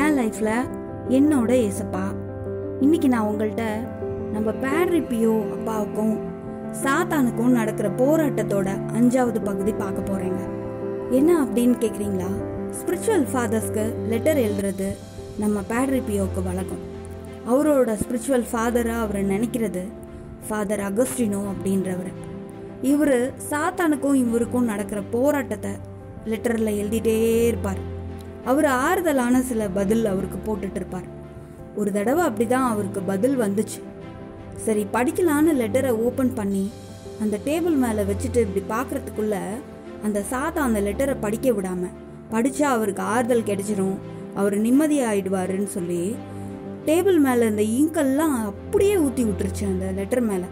என் லைஃப்பில் என்னோட ஏசப்பா இன்னைக்கு நான் உங்கள்கிட்ட நம்ம பேட்ரி பியோ அப்பாவுக்கும் சாத்தானுக்கும் நடக்கிற போராட்டத்தோட அஞ்சாவது பகுதி பார்க்க போகிறேங்க என்ன அப்படின்னு கேட்குறீங்களா ஸ்பிரிச்சுவல் ஃபாதர்ஸ்க்கு லெட்டர் எழுதுறது நம்ம பேட்ரி பியோவுக்கு வழக்கம் அவரோட ஸ்பிரிச்சுவல் ஃபாதராக அவரை நினைக்கிறது ஃபாதர் அகஸ்டினோ அப்படின்றவர் இவர் சாத்தானுக்கும் இவருக்கும் நடக்கிற போராட்டத்தை லெட்டரில் எழுதிட்டே இருப்பார் அவர் ஆறுதலான சில பதில் அவருக்கு போட்டுட்டு இருப்பார் ஒரு தடவை அப்படிதான் அவருக்கு பதில் வந்துச்சு சரி படிக்கலான்னு லெட்டரை ஓப்பன் பண்ணி அந்த டேபிள் மேலே வச்சுட்டு இப்படி பார்க்கறதுக்குள்ள அந்த சாத்தா அந்த லெட்டரை படிக்க விடாம படிச்சா அவருக்கு ஆறுதல் கிடைச்சிரும் அவர் நிம்மதி ஆயிடுவாருன்னு சொல்லி டேபிள் மேலே இந்த இங்கெல்லாம் அப்படியே ஊற்றி விட்டுருச்சு அந்த லெட்டர் மேலே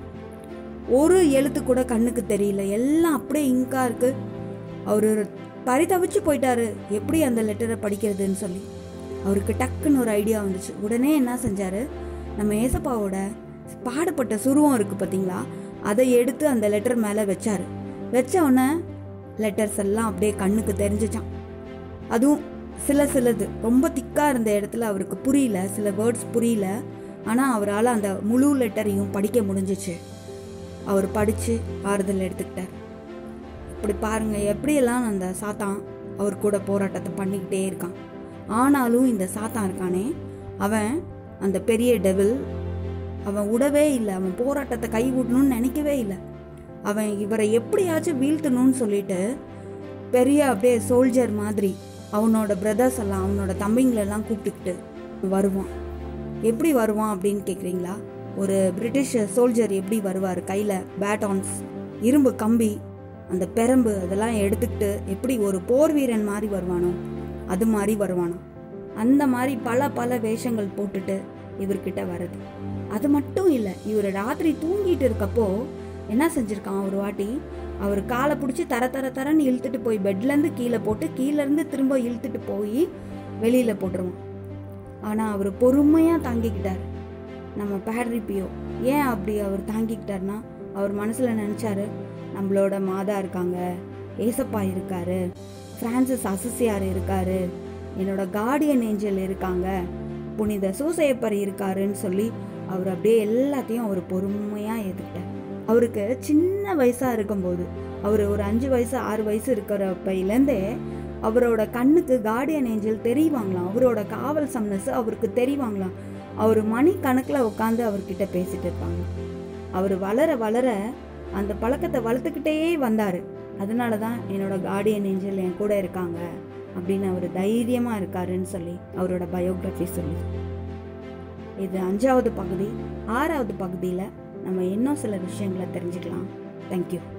ஒரு எழுத்து கூட கண்ணுக்கு தெரியல எல்லாம் அப்படியே இங்கா இருக்கு அவர் பரிதவிச்சு போயிட்டாரு எப்படி அந்த லெட்டரை படிக்கிறதுன்னு சொல்லி அவருக்கு டக்குன்னு ஒரு ஐடியா வந்துச்சு உடனே என்ன செஞ்சாரு நம்ம ஏசப்பாவோட பாடுபட்ட சுருவம் இருக்கு பார்த்தீங்களா அதை எடுத்து அந்த லெட்டர் மேலே வச்சாரு வச்ச உடனே லெட்டர்ஸ் எல்லாம் அப்படியே கண்ணுக்கு தெரிஞ்சிச்சான் அதுவும் சில சிலது ரொம்ப திக்காக இருந்த இடத்துல அவருக்கு புரியல சில வேர்ட்ஸ் புரியல ஆனால் அவரால் அந்த முழு லெட்டரையும் படிக்க முடிஞ்சிச்சு அவர் படித்து ஆறுதல் எடுத்துக்கிட்டார் இப்படி பாருங்க எப்படியெல்லாம் அந்த சாத்தான் அவர் கூட போராட்டத்தை பண்ணிக்கிட்டே இருக்கான் ஆனாலும் இந்த சாத்தான் இருக்கானே அவன் அந்த பெரிய டெவில் அவன் விடவே இல்லை அவன் போராட்டத்தை கை விடணும்னு நினைக்கவே இல்லை அவன் இவரை எப்படியாச்சும் வீழ்த்தணும்னு சொல்லிட்டு பெரிய அப்படியே சோல்ஜர் மாதிரி அவனோட பிரதர்ஸ் எல்லாம் அவனோட தம்பிங்களெல்லாம் கூப்பிட்டுக்கிட்டு வருவான் எப்படி வருவான் அப்படின்னு கேட்குறீங்களா ஒரு பிரிட்டிஷ் சோல்ஜர் எப்படி வருவார் கையில் பேட்டான்ஸ் இரும்பு கம்பி அந்த பெரம்பு அதெல்லாம் எடுத்துக்கிட்டு எப்படி ஒரு போர் வீரன் மாதிரி வருவானோ அது மாதிரி வருவானோ அந்த மாதிரி பல பல வேஷங்கள் போட்டுட்டு இவர்கிட்ட வருது அது மட்டும் இல்லை இவர் ராத்திரி தூங்கிட்டு இருக்கப்போ என்ன செஞ்சிருக்கான் ஒரு வாட்டி அவர் காலை பிடிச்சி தர தர தரன்னு இழுத்துட்டு போய் பெட்லேருந்து கீழே போட்டு கீழேருந்து திரும்ப இழுத்துட்டு போய் வெளியில் போட்டுருவான் ஆனால் அவர் பொறுமையாக தாங்கிக்கிட்டார் நம்ம பேட்ரி பியோ ஏன் அப்படி அவர் தாங்கிக்கிட்டார்னா அவர் மனசில் நினச்சாரு நம்மளோட மாதா இருக்காங்க ஏசப்பா இருக்காரு பிரான்சிஸ் அசிசியார் இருக்காரு என்னோட கார்டியன் ஏஞ்சல் இருக்காங்க புனித சூசையப்பர் இருக்காருன்னு சொல்லி அவர் அப்படியே எல்லாத்தையும் அவர் பொறுமையாக ஏற்றுக்கிட்டார் அவருக்கு சின்ன வயசாக இருக்கும்போது அவர் ஒரு அஞ்சு வயசு ஆறு வயசு இருக்கிறப்பையிலேருந்தே அவரோட கண்ணுக்கு கார்டியன் ஏஞ்சல் தெரிவாங்களாம் அவரோட காவல் சம்னஸ் அவருக்கு தெரிவாங்களாம் அவர் மணி கணக்கில் உட்காந்து அவர்கிட்ட பேசிட்டு இருப்பாங்க அவர் வளர வளர அந்த பழக்கத்தை வளர்த்துக்கிட்டே வந்தார் அதனால தான் என்னோட கார்டியன் ஏஞ்சல் என் கூட இருக்காங்க அப்படின்னு அவர் தைரியமாக இருக்காருன்னு சொல்லி அவரோட பயோகிராஃபி சொல்லி இது அஞ்சாவது பகுதி ஆறாவது பகுதியில் நம்ம இன்னும் சில விஷயங்களை தெரிஞ்சுக்கலாம் தேங்க்யூ